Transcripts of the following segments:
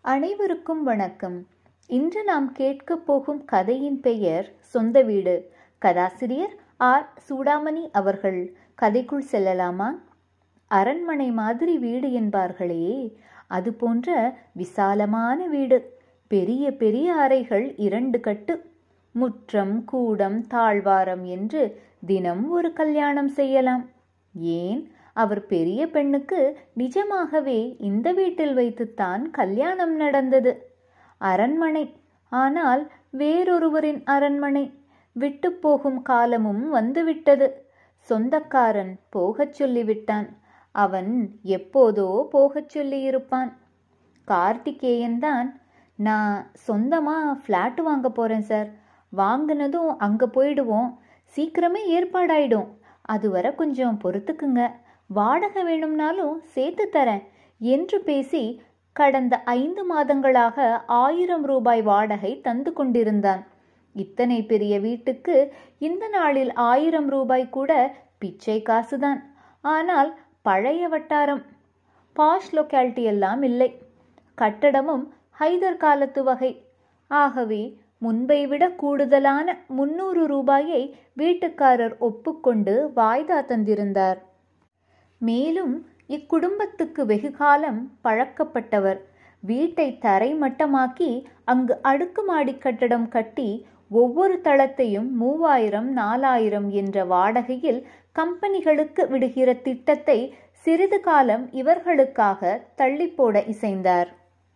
அனைவருக்கும் வணக்கம் இன்று நாம் கேட்கப் போகும் கதையின் பெயர் சொந்த வீடு கதாசிரியர் ஆர் சூடாமணி அவர்கள் கதைக்குள் செல்லலாமா அரண்மனை மாதிரி வீடு என்பார்களே அது போன்ற விசாலமான வீடு பெரிய பெரிய அறைகள் இரண்டு கட்டு முற்றம் கூடம் தாழ்வாரம் என்று தினம் ஒரு கல்யாணம் செய்யலாம் ஏன் அவர் பெரிய பெண்ணுக்கு நிஜமாகவே இந்த வீட்டில் வைத்துத்தான் கல்யாணம் நடந்தது அரண்மனை ஆனால் வேறொருவரின் அரண்மனை விட்டு போகும் காலமும் வந்துவிட்டது சொந்தக்காரன் போகச் சொல்லிவிட்டான் அவன் எப்போதோ போகச் சொல்லியிருப்பான் கார்த்திகேயன் தான் நான் சொந்தமா ஃப்ளாட் வாங்க போறேன் சார் வாங்கினதும் அங்கே போயிடுவோம் சீக்கிரமே ஏற்பாடாயிடும் அதுவரை கொஞ்சம் பொறுத்துக்குங்க வாடகை வேணும்னாலும் சேர்த்து தரேன் என்று பேசி கடந்த ஐந்து மாதங்களாக ஆயிரம் ரூபாய் வாடகை தந்து கொண்டிருந்தான் இத்தனை பெரிய வீட்டுக்கு இந்த நாளில் ஆயிரம் ரூபாய் கூட பிச்சை காசுதான் ஆனால் பழைய வட்டாரம் பாஷ் லொக்காலிட்டி எல்லாம் இல்லை கட்டடமும் ஹைதர் காலத்து வகை ஆகவே முன்பை விட கூடுதலான முன்னூறு ரூபாயை வீட்டுக்காரர் ஒப்புக்கொண்டு வாய்தா தந்திருந்தார் மேலும் இக்குடும்பத்துக்கு வெகுகாலம் பழக்கப்பட்டவர் வீட்டை தரைமட்டமாக்கி அங்கு அடுக்குமாடி கட்டடம் கட்டி ஒவ்வொரு தளத்தையும் மூவாயிரம் நாலாயிரம் என்ற வாடகையில் கம்பெனிகளுக்கு விடுகிற திட்டத்தை சிறிது காலம் இவர்களுக்காக தள்ளி போட இசைந்தார்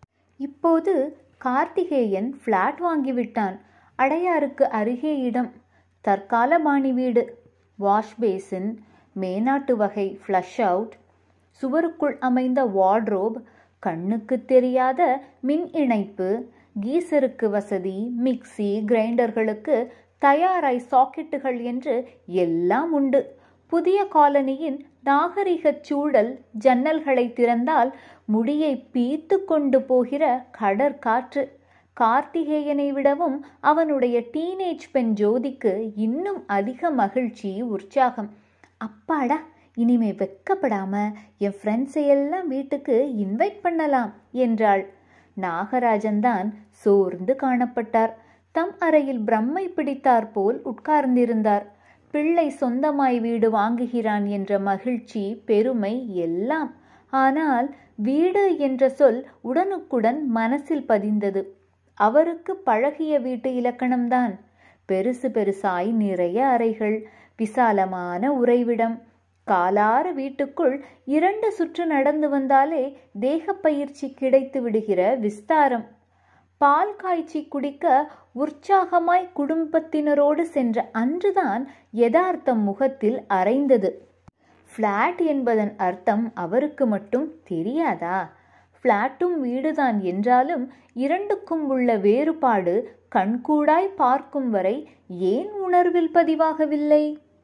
இப்போது கார்த்திகேயன் ஃப்ளாட் வாங்கிவிட்டான் அடையாருக்கு அருகே இடம் தற்கால பாணி வீடு வாஷ் பேசின் மேனாட்டு வகை ஃப்ளஷ் அவுட் சுவருக்குள் அமைந்த வார்ட்ரோப் கண்ணுக்கு தெரியாத மின் இணைப்பு கீசருக்கு வசதி மிக்சி கிரைண்டர்களுக்கு தயாராய் சாக்கெட்டுகள் என்று எல்லாம் உண்டு புதிய காலனியின் நாகரிக சூழல் ஜன்னல்களை திறந்தால் முடியை பீத்து கொண்டு போகிற கடற்காற்று கார்த்திகேயனை விடவும் அவனுடைய டீனேஜ் பெண் ஜோதிக்கு இன்னும் அதிக மகிழ்ச்சி உற்சாகம் அப்பாடா இனிமே வெக்கப்படாம என் ஃப்ரெண்ட்ஸை எல்லாம் வீட்டுக்கு இன்வைட் பண்ணலாம் என்றாள் நாகராஜன் தான் சோர்ந்து காணப்பட்டார் தம் அறையில் பிரம்மை பிடித்தார் போல் உட்கார்ந்திருந்தார் பிள்ளை சொந்தமாய் வீடு வாங்குகிறான் என்ற மகிழ்ச்சி பெருமை எல்லாம் ஆனால் வீடு என்ற சொல் உடனுக்குடன் மனசில் பதிந்தது அவருக்கு பழகிய வீட்டு இலக்கணம்தான் பெருசு பெருசாய் நிறைய அறைகள் விசாலமான உறைவிடம் காலார வீட்டுக்குள் இரண்டு சுற்று நடந்து வந்தாலே தேக பயிற்சி கிடைத்து விடுகிற விஸ்தாரம் பால் காய்ச்சி குடிக்க உற்சாகமாய் குடும்பத்தினரோடு சென்ற அன்றுதான் யதார்த்தம் முகத்தில் அரைந்தது ஃப்ளாட் என்பதன் அர்த்தம் அவருக்கு மட்டும் தெரியாதா ஃப்ளாட்டும் வீடுதான் என்றாலும் இரண்டுக்கும் உள்ள வேறுபாடு கண்கூடாய் பார்க்கும் வரை ஏன் உணர்வில் பதிவாகவில்லை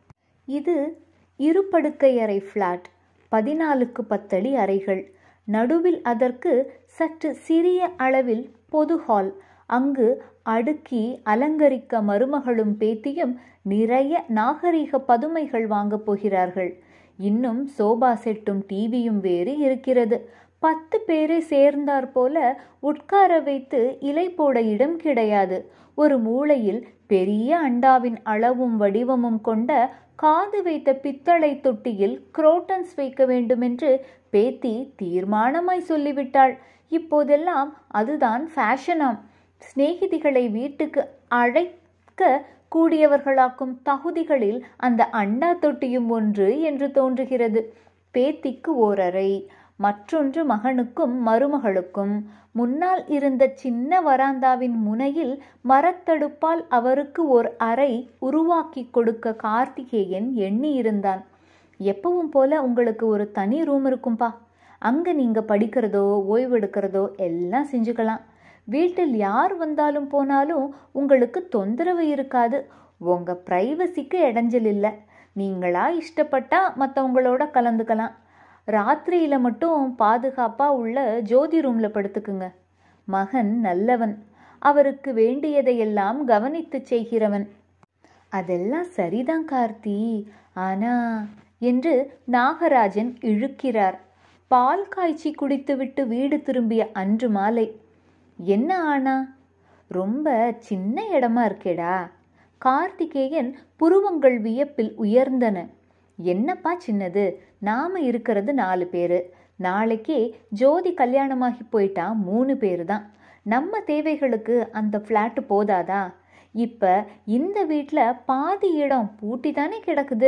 இது இருபடுக்கை அறை ஃப்ளாட் பதினாலுக்கு பத்தடி அறைகள் நடுவில் அதற்கு சற்று சிறிய அளவில் பொது ஹால் அங்கு அடுக்கி அலங்கரிக்க மருமகளும் பேத்தியும் நிறைய நாகரிக பதுமைகள் வாங்கப் போகிறார்கள் இன்னும் சோபா செட்டும் டிவியும் வேறு இருக்கிறது பத்து பேரை சேர்ந்தார் போல உட்கார வைத்து இலை போட இடம் கிடையாது ஒரு மூலையில் பெரிய அண்டாவின் அளவும் வடிவமும் கொண்ட காது வைத்த பித்தளை தொட்டியில் குரோட்டன்ஸ் வைக்க வேண்டுமென்று பேத்தி தீர்மானமாய் சொல்லிவிட்டாள் இப்போதெல்லாம் அதுதான் ஃபேஷனாம் சிநேகிதிகளை வீட்டுக்கு அழைக்க கூடியவர்களாக்கும் தகுதிகளில் அந்த அண்டா தொட்டியும் ஒன்று என்று தோன்றுகிறது பேத்திக்கு ஓரறை மற்றொன்று மகனுக்கும் மருமகளுக்கும் முன்னால் இருந்த சின்ன வராந்தாவின் முனையில் மரத்தடுப்பால் அவருக்கு ஒரு அறை உருவாக்கி கொடுக்க கார்த்திகேயன் எண்ணி இருந்தான் எப்பவும் போல உங்களுக்கு ஒரு தனி ரூம் இருக்கும்பா அங்கே நீங்கள் படிக்கிறதோ ஓய்வெடுக்கிறதோ எல்லாம் செஞ்சுக்கலாம் வீட்டில் யார் வந்தாலும் போனாலும் உங்களுக்கு தொந்தரவு இருக்காது உங்கள் ப்ரைவசிக்கு இடைஞ்சல் இல்லை நீங்களா இஷ்டப்பட்டா மற்றவங்களோட கலந்துக்கலாம் ராத்திரியில் மட்டும் பாதுகாப்பாக உள்ள ஜோதி ரூமில் படுத்துக்குங்க மகன் நல்லவன் அவருக்கு வேண்டியதையெல்லாம் கவனித்து செய்கிறவன் அதெல்லாம் சரிதான் கார்த்தி ஆனா என்று நாகராஜன் இழுக்கிறார் பால் காய்ச்சி குடித்துவிட்டு வீடு திரும்பிய அன்று மாலை என்ன ஆனா ரொம்ப சின்ன இடமா இருக்கேடா கார்த்திகேயன் புருவங்கள் வியப்பில் உயர்ந்தன என்னப்பா சின்னது நாம இருக்கிறது நாலு பேரு நாளைக்கே ஜோதி கல்யாணமாகி போயிட்டா மூணு பேரு தான் நம்ம தேவைகளுக்கு அந்த ஃப்ளாட்டு போதாதா இப்ப இந்த வீட்டில் பாதி இடம் பூட்டி தானே கிடக்குது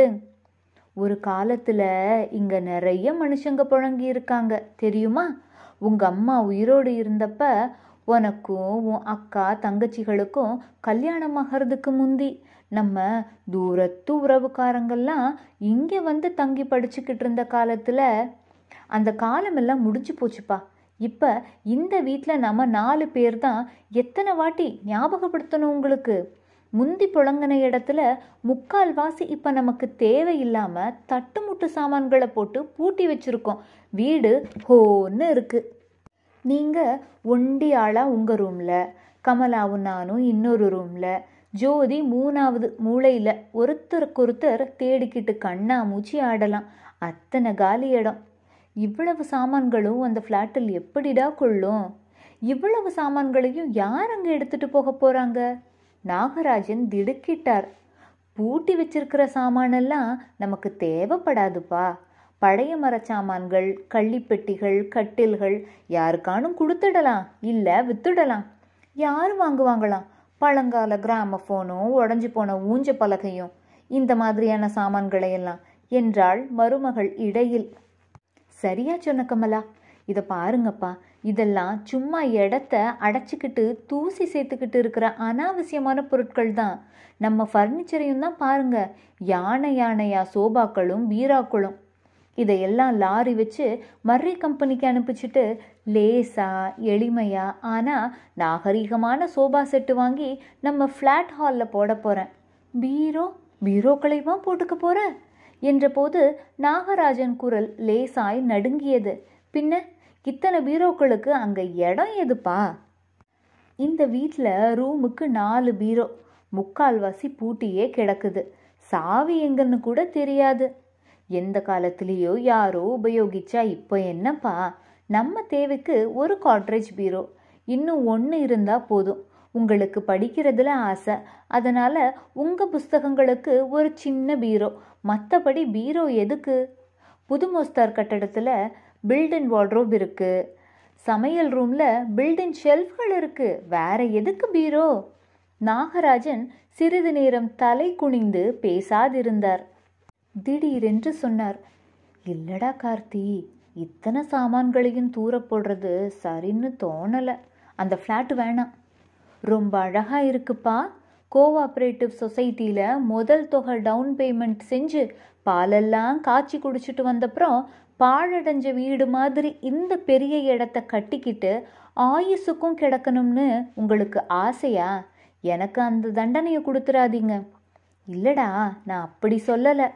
ஒரு காலத்துல இங்க நிறைய மனுஷங்க புழங்கி இருக்காங்க தெரியுமா உங்க அம்மா உயிரோடு இருந்தப்ப உனக்கும் உன் அக்கா தங்கச்சிகளுக்கும் கல்யாணம் ஆகிறதுக்கு முந்தி நம்ம தூரத்து உறவுக்காரங்கெல்லாம் இங்கே வந்து தங்கி படிச்சுக்கிட்டு இருந்த காலத்தில் அந்த காலமெல்லாம் முடிஞ்சு போச்சுப்பா இப்போ இந்த வீட்டில் நம்ம நாலு பேர் தான் எத்தனை வாட்டி ஞாபகப்படுத்தணும் உங்களுக்கு முந்தி புழங்கின இடத்துல முக்கால் வாசி இப்போ நமக்கு தேவையில்லாமல் தட்டுமுட்டு சாமான்களை போட்டு பூட்டி வச்சுருக்கோம் வீடு ஹோன்னு இருக்குது நீங்கள் ஒண்டி ஆளாக உங்கள் ரூமில் கமலாவும் நானும் இன்னொரு ரூமில் ஜோதி மூணாவது மூளையில் ஒருத்தருக்கொருத்தர் தேடிக்கிட்டு கண்ணா மூச்சி ஆடலாம் அத்தனை காலி இடம் இவ்வளவு சாமான்களும் அந்த ஃப்ளாட்டில் எப்படிடா கொள்ளும் இவ்வளவு சாமான்களையும் யார் அங்கே எடுத்துட்டு போக போகிறாங்க நாகராஜன் திடுக்கிட்டார் பூட்டி வச்சிருக்கிற சாமானெல்லாம் நமக்கு தேவைப்படாதுப்பா பழைய மரச் சாமான்கள் கள்ளிப்பெட்டிகள் கட்டில்கள் யாருக்கானும் கொடுத்துடலாம் இல்லை வித்துடலாம் யார் வாங்குவாங்களாம் பழங்கால கிராமஃபோனும் உடஞ்சி போன ஊஞ்ச பலகையும் இந்த மாதிரியான சாமான்களை எல்லாம் என்றாள் மருமகள் இடையில் சரியா சொன்ன கமலா இதை பாருங்கப்பா இதெல்லாம் சும்மா இடத்த அடைச்சிக்கிட்டு தூசி சேர்த்துக்கிட்டு இருக்கிற அனாவசியமான பொருட்கள் தான் நம்ம ஃபர்னிச்சரையும் தான் பாருங்க யானை யானையா சோபாக்களும் பீராக்களும் இதையெல்லாம் லாரி வச்சு மர்ரி கம்பெனிக்கு அனுப்பிச்சிட்டு லேசா எளிமையா ஆனால் நாகரீகமான சோபா செட்டு வாங்கி நம்ம ஃப்ளாட் ஹாலில் போட போகிறேன் பீரோ பீரோக்களைவா போட்டுக்க போற என்றபோது நாகராஜன் குரல் லேசாய் நடுங்கியது பின்ன இத்தனை பீரோக்களுக்கு அங்கே இடம் எதுப்பா இந்த வீட்டில் ரூமுக்கு நாலு பீரோ முக்கால்வாசி பூட்டியே கிடக்குது சாவி எங்கன்னு கூட தெரியாது எந்த காலத்திலேயோ யாரோ உபயோகிச்சா இப்போ என்னப்பா நம்ம தேவைக்கு ஒரு காட்ரேஜ் பீரோ இன்னும் ஒன்று இருந்தால் போதும் உங்களுக்கு படிக்கிறதுல ஆசை அதனால் உங்கள் புஸ்தகங்களுக்கு ஒரு சின்ன பீரோ மற்றபடி பீரோ எதுக்கு புதுமோஸ்தார் கட்டடத்தில் பில்டின் வார்ட்ரோப் இருக்குது சமையல் ரூமில் பில்டின் ஷெல்ஃப்கள் இருக்குது வேற எதுக்கு பீரோ நாகராஜன் சிறிது நேரம் தலை குனிந்து பேசாதிருந்தார் திடீரென்று சொன்னார் இல்லடா கார்த்தி இத்தனை சாமான்களையும் தூர போடுறது சரின்னு தோணலை அந்த ஃப்ளாட் வேணாம் ரொம்ப அழகா இருக்குப்பா கோஆப்ரேட்டிவ் சொசைட்டியில் முதல் தொகை டவுன் பேமெண்ட் செஞ்சு பாலெல்லாம் காய்ச்சி குடிச்சிட்டு வந்தப்புறம் பாழடைஞ்ச வீடு மாதிரி இந்த பெரிய இடத்த கட்டிக்கிட்டு ஆயுசுக்கும் கிடக்கணும்னு உங்களுக்கு ஆசையா எனக்கு அந்த தண்டனையை கொடுத்துறாதீங்க இல்லடா நான் அப்படி சொல்லலை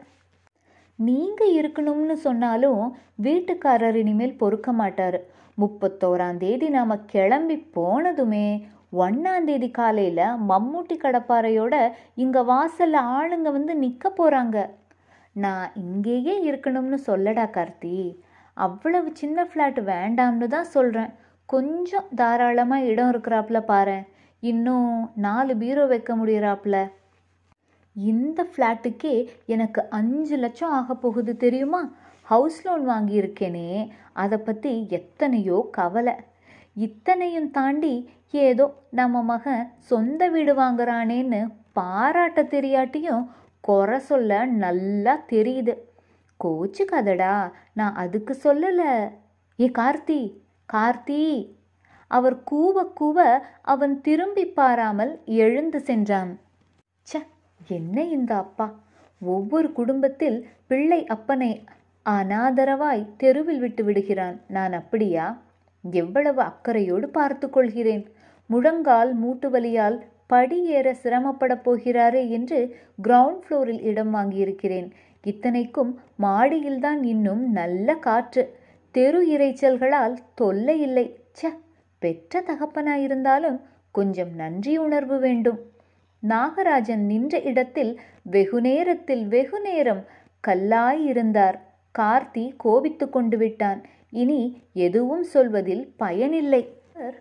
நீங்க இருக்கணும்னு சொன்னாலும் வீட்டுக்காரர் இனிமேல் பொறுக்க மாட்டாரு முப்பத்தோராம் தேதி நாம கிளம்பி போனதுமே ஒன்னாம் தேதி காலையில மம்மூட்டி கடப்பாறையோட இங்க வாசல்ல ஆளுங்க வந்து நிக்க போறாங்க நான் இங்கேயே இருக்கணும்னு சொல்லடா கார்த்தி அவ்வளவு சின்ன ஃப்ளாட் வேண்டாம்னு தான் சொல்றேன் கொஞ்சம் தாராளமா இடம் இருக்கிறாப்புல பாரு இன்னும் நாலு பீரோ வைக்க முடியறாப்புல இந்த ஃப்ளாட்டுக்கே எனக்கு அஞ்சு லட்சம் ஆக போகுது தெரியுமா ஹவுஸ் லோன் வாங்கியிருக்கேனே அதை பற்றி எத்தனையோ கவலை இத்தனையும் தாண்டி ஏதோ நம்ம மகன் சொந்த வீடு வாங்குறானேன்னு பாராட்ட தெரியாட்டியும் குறை சொல்ல நல்லா தெரியுது கோச்சுக்காதடா நான் அதுக்கு சொல்லலை ஏ கார்த்தி கார்த்தி அவர் கூவ கூவ அவன் திரும்பி பாராமல் எழுந்து சென்றான் ச்ச என்ன இந்த அப்பா ஒவ்வொரு குடும்பத்தில் பிள்ளை அப்பனை அனாதரவாய் தெருவில் விட்டு விடுகிறான் நான் அப்படியா எவ்வளவு அக்கறையோடு பார்த்து கொள்கிறேன் முழங்கால் மூட்டு வலியால் படி ஏற சிரமப்பட போகிறாரே என்று கிரவுண்ட் ஃப்ளோரில் இடம் வாங்கியிருக்கிறேன் இத்தனைக்கும் மாடியில்தான் இன்னும் நல்ல காற்று தெரு இரைச்சல்களால் தொல்லை இல்லை ச்ச பெற்ற தகப்பனாயிருந்தாலும் கொஞ்சம் நன்றி உணர்வு வேண்டும் நாகராஜன் நின்ற இடத்தில் வெகுநேரத்தில் வெகுநேரம் கல்லாய் இருந்தார் கார்த்தி கோபித்து கொண்டு விட்டான் இனி எதுவும் சொல்வதில் பயனில்லை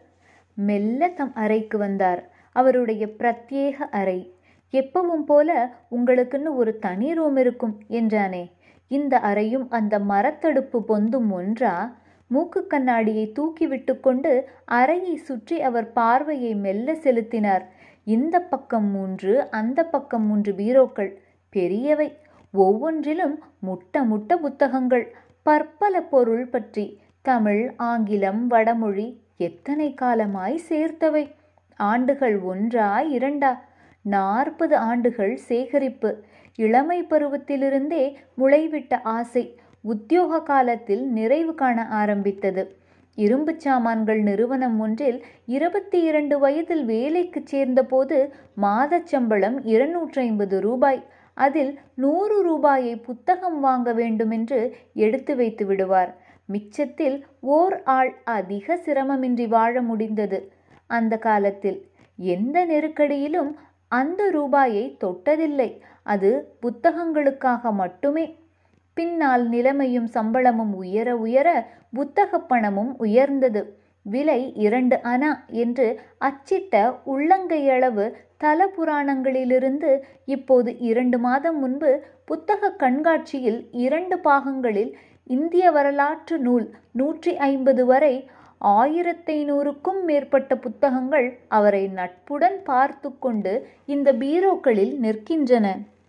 மெல்ல தம் அறைக்கு வந்தார் அவருடைய பிரத்யேக அறை எப்பவும் போல உங்களுக்குன்னு ஒரு தனி ரூம் இருக்கும் என்றானே இந்த அறையும் அந்த மரத்தடுப்பு பொந்தும் ஒன்றா மூக்கு கண்ணாடியை தூக்கிவிட்டு கொண்டு அறையை சுற்றி அவர் பார்வையை மெல்ல செலுத்தினார் இந்த பக்கம் மூன்று அந்த பக்கம் மூன்று பீரோக்கள் பெரியவை ஒவ்வொன்றிலும் முட்ட முட்ட புத்தகங்கள் பற்பல பொருள் பற்றி தமிழ் ஆங்கிலம் வடமொழி எத்தனை காலமாய் சேர்த்தவை ஆண்டுகள் ஒன்றா இரண்டா நாற்பது ஆண்டுகள் சேகரிப்பு இளமை பருவத்திலிருந்தே முளைவிட்ட ஆசை உத்தியோக காலத்தில் நிறைவு காண ஆரம்பித்தது இரும்புச் சாமான்கள் நிறுவனம் ஒன்றில் இருபத்தி இரண்டு வயதில் வேலைக்கு சேர்ந்தபோது மாதச் சம்பளம் இருநூற்றி ஐம்பது ரூபாய் அதில் நூறு ரூபாயை புத்தகம் வாங்க வேண்டுமென்று எடுத்து வைத்து விடுவார் மிச்சத்தில் ஓர் ஆள் அதிக சிரமமின்றி வாழ முடிந்தது அந்த காலத்தில் எந்த நெருக்கடியிலும் அந்த ரூபாயை தொட்டதில்லை அது புத்தகங்களுக்காக மட்டுமே பின்னால் நிலைமையும் சம்பளமும் உயர உயர புத்தகப் பணமும் உயர்ந்தது விலை இரண்டு அனா என்று அச்சிட்ட உள்ளங்கையளவு தல புராணங்களிலிருந்து இப்போது இரண்டு மாதம் முன்பு புத்தக கண்காட்சியில் இரண்டு பாகங்களில் இந்திய வரலாற்று நூல் நூற்றி ஐம்பது வரை ஆயிரத்தைநூறுக்கும் மேற்பட்ட புத்தகங்கள் அவரை நட்புடன் பார்த்து கொண்டு இந்த பீரோக்களில் நிற்கின்றன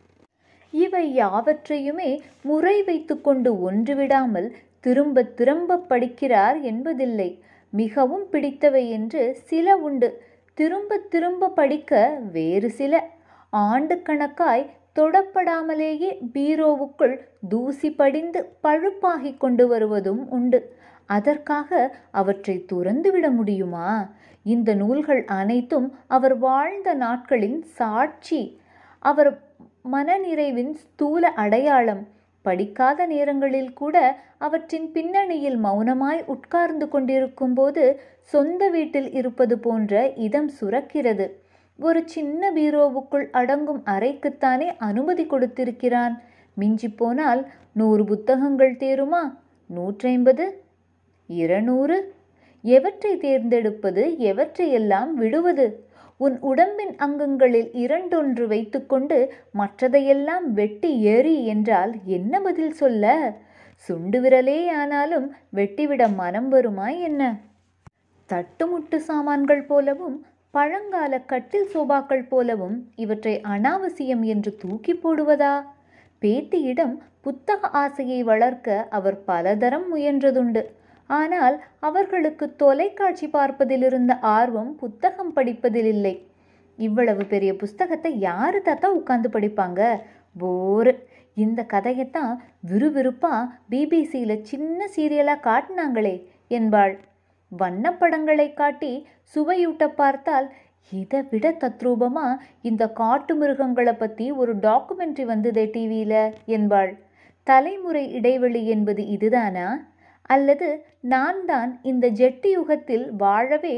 இவை யாவற்றையுமே முறை வைத்துக்கொண்டு ஒன்றுவிடாமல் திரும்ப திரும்ப படிக்கிறார் என்பதில்லை மிகவும் பிடித்தவை என்று சில உண்டு திரும்ப திரும்ப படிக்க வேறு சில ஆண்டு கணக்காய் தொடப்படாமலேயே பீரோவுக்குள் தூசி படிந்து பழுப்பாகிக் கொண்டு வருவதும் உண்டு அதற்காக அவற்றை துறந்துவிட முடியுமா இந்த நூல்கள் அனைத்தும் அவர் வாழ்ந்த நாட்களின் சாட்சி அவர் மனநிறைவின் ஸ்தூல அடையாளம் படிக்காத நேரங்களில் கூட அவற்றின் பின்னணியில் மௌனமாய் உட்கார்ந்து கொண்டிருக்கும் போது சொந்த வீட்டில் இருப்பது போன்ற இதம் சுரக்கிறது ஒரு சின்ன பீரோவுக்குள் அடங்கும் அறைக்குத்தானே அனுமதி கொடுத்திருக்கிறான் மிஞ்சி போனால் நூறு புத்தகங்கள் தேருமா நூற்றைம்பது இருநூறு எவற்றை தேர்ந்தெடுப்பது எவற்றையெல்லாம் விடுவது உன் உடம்பின் அங்கங்களில் இரண்டொன்று வைத்துக்கொண்டு மற்றதையெல்லாம் வெட்டி எறி என்றால் என்ன பதில் சொல்ல சுண்டு விரலே ஆனாலும் வெட்டிவிட மனம் வருமா என்ன தட்டுமுட்டு சாமான்கள் போலவும் பழங்கால கட்டில் சோபாக்கள் போலவும் இவற்றை அனாவசியம் என்று தூக்கி போடுவதா பேத்தியிடம் புத்தக ஆசையை வளர்க்க அவர் பலதரம் முயன்றதுண்டு ஆனால் அவர்களுக்கு தொலைக்காட்சி பார்ப்பதிலிருந்த ஆர்வம் புத்தகம் படிப்பதில் இல்லை இவ்வளவு பெரிய புஸ்தகத்தை யாரு தாத்தா உட்கார்ந்து படிப்பாங்க போரு இந்த கதையைத்தான் விறுவிறுப்பா பிபிசியில் சின்ன சீரியலாக காட்டினாங்களே என்பாள் வண்ணப்படங்களை காட்டி சுவையூட்ட பார்த்தால் இதை விட தத்ரூபமா இந்த காட்டு மிருகங்களை பற்றி ஒரு டாக்குமெண்ட்ரி வந்ததே டிவியில் என்பாள் தலைமுறை இடைவெளி என்பது இதுதானா அல்லது நான் தான் இந்த ஜெட்டி யுகத்தில் வாழவே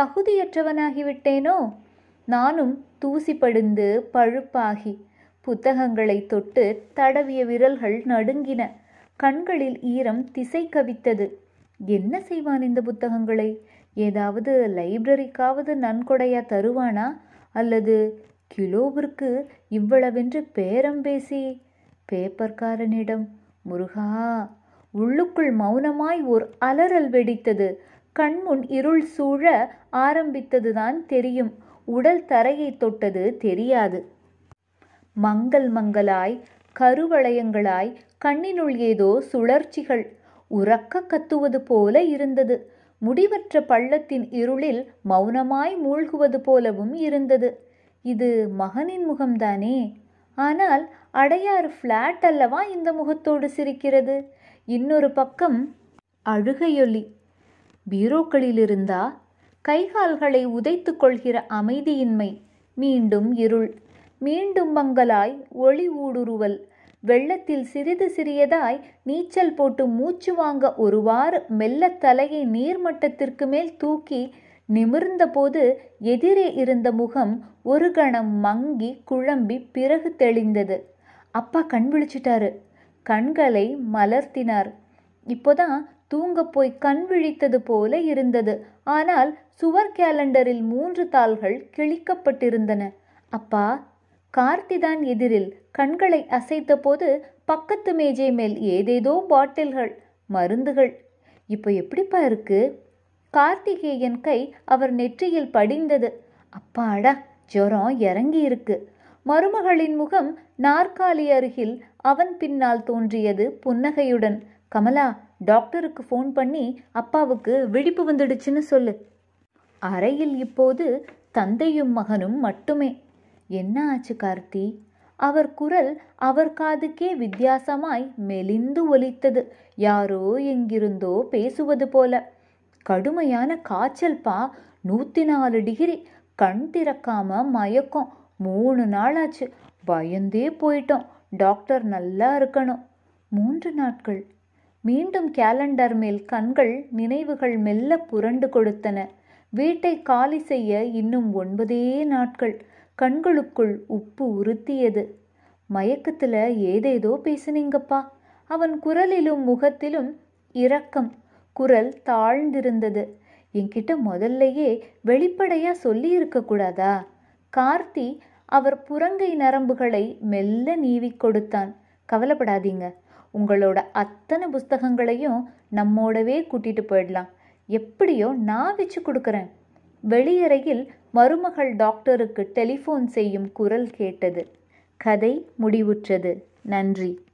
தகுதியற்றவனாகிவிட்டேனோ நானும் தூசி படிந்து பழுப்பாகி புத்தகங்களை தொட்டு தடவிய விரல்கள் நடுங்கின கண்களில் ஈரம் திசை கவித்தது என்ன செய்வான் இந்த புத்தகங்களை ஏதாவது லைப்ரரிக்காவது நன்கொடையா தருவானா அல்லது கிலோவிற்கு இவ்வளவென்று பேரம் பேசி பேப்பர்காரனிடம் முருகா உள்ளுக்குள் மௌனமாய் ஓர் அலறல் வெடித்தது கண்முன் இருள் சூழ ஆரம்பித்ததுதான் தெரியும் உடல் தரையை தொட்டது தெரியாது மங்கல் மங்கலாய் கருவளையங்களாய் கண்ணினுள் ஏதோ சுழற்சிகள் உறக்க கத்துவது போல இருந்தது முடிவற்ற பள்ளத்தின் இருளில் மௌனமாய் மூழ்குவது போலவும் இருந்தது இது மகனின் முகம்தானே ஆனால் அடையாறு ஃப்ளாட் அல்லவா இந்த முகத்தோடு சிரிக்கிறது இன்னொரு பக்கம் அழுகையொலி பீரோக்களிலிருந்தா கைகால்களை உதைத்து கொள்கிற அமைதியின்மை மீண்டும் இருள் மீண்டும் மங்கலாய் ஒளி ஊடுருவல் வெள்ளத்தில் சிறிது சிறியதாய் நீச்சல் போட்டு மூச்சு வாங்க ஒருவாறு மெல்ல தலையை நீர்மட்டத்திற்கு மேல் தூக்கி நிமிர்ந்தபோது எதிரே இருந்த முகம் ஒரு கணம் மங்கி குழம்பி பிறகு தெளிந்தது அப்பா கண் விழிச்சிட்டாரு கண்களை மலர்த்தினார் இப்போதான் தூங்கப் போய் கண் விழித்தது போல இருந்தது ஆனால் சுவர் கேலண்டரில் மூன்று தாள்கள் கிழிக்கப்பட்டிருந்தன அப்பா கார்த்திதான் எதிரில் கண்களை அசைத்தபோது பக்கத்து மேஜை மேல் ஏதேதோ பாட்டில்கள் மருந்துகள் இப்போ எப்படிப்பா இருக்கு கார்த்திகேயன் கை அவர் நெற்றியில் படிந்தது அப்பாடா ஜுரம் இறங்கி இருக்கு மருமகளின் முகம் நாற்காலி அருகில் அவன் பின்னால் தோன்றியது புன்னகையுடன் கமலா டாக்டருக்கு ஃபோன் பண்ணி அப்பாவுக்கு விழிப்பு வந்துடுச்சுன்னு சொல்லு அறையில் இப்போது தந்தையும் மகனும் மட்டுமே என்ன ஆச்சு கார்த்தி அவர் குரல் அவர் காதுக்கே வித்தியாசமாய் மெலிந்து ஒலித்தது யாரோ எங்கிருந்தோ பேசுவது போல கடுமையான காய்ச்சல் பா நூற்றி நாலு டிகிரி கண் திறக்காம மயக்கம் மூணு நாளாச்சு பயந்தே போயிட்டோம் டாக்டர் நல்லா இருக்கணும் மூன்று நாட்கள் மீண்டும் கேலண்டர் மேல் கண்கள் நினைவுகள் மெல்ல புரண்டு கொடுத்தன வீட்டை காலி செய்ய இன்னும் ஒன்பதே நாட்கள் கண்களுக்குள் உப்பு உறுத்தியது மயக்கத்துல ஏதேதோ பேசுனீங்கப்பா அவன் குரலிலும் முகத்திலும் இரக்கம் குரல் தாழ்ந்திருந்தது என்கிட்ட முதல்லையே வெளிப்படையா சொல்லி இருக்க கூடாதா கார்த்தி அவர் புறங்கை நரம்புகளை மெல்ல நீவிக் கொடுத்தான் கவலைப்படாதீங்க உங்களோட அத்தனை புஸ்தகங்களையும் நம்மோடவே கூட்டிட்டு போயிடலாம் எப்படியோ நான் வச்சு கொடுக்குறேன் வெளியறையில் மருமகள் டாக்டருக்கு டெலிஃபோன் செய்யும் குரல் கேட்டது கதை முடிவுற்றது நன்றி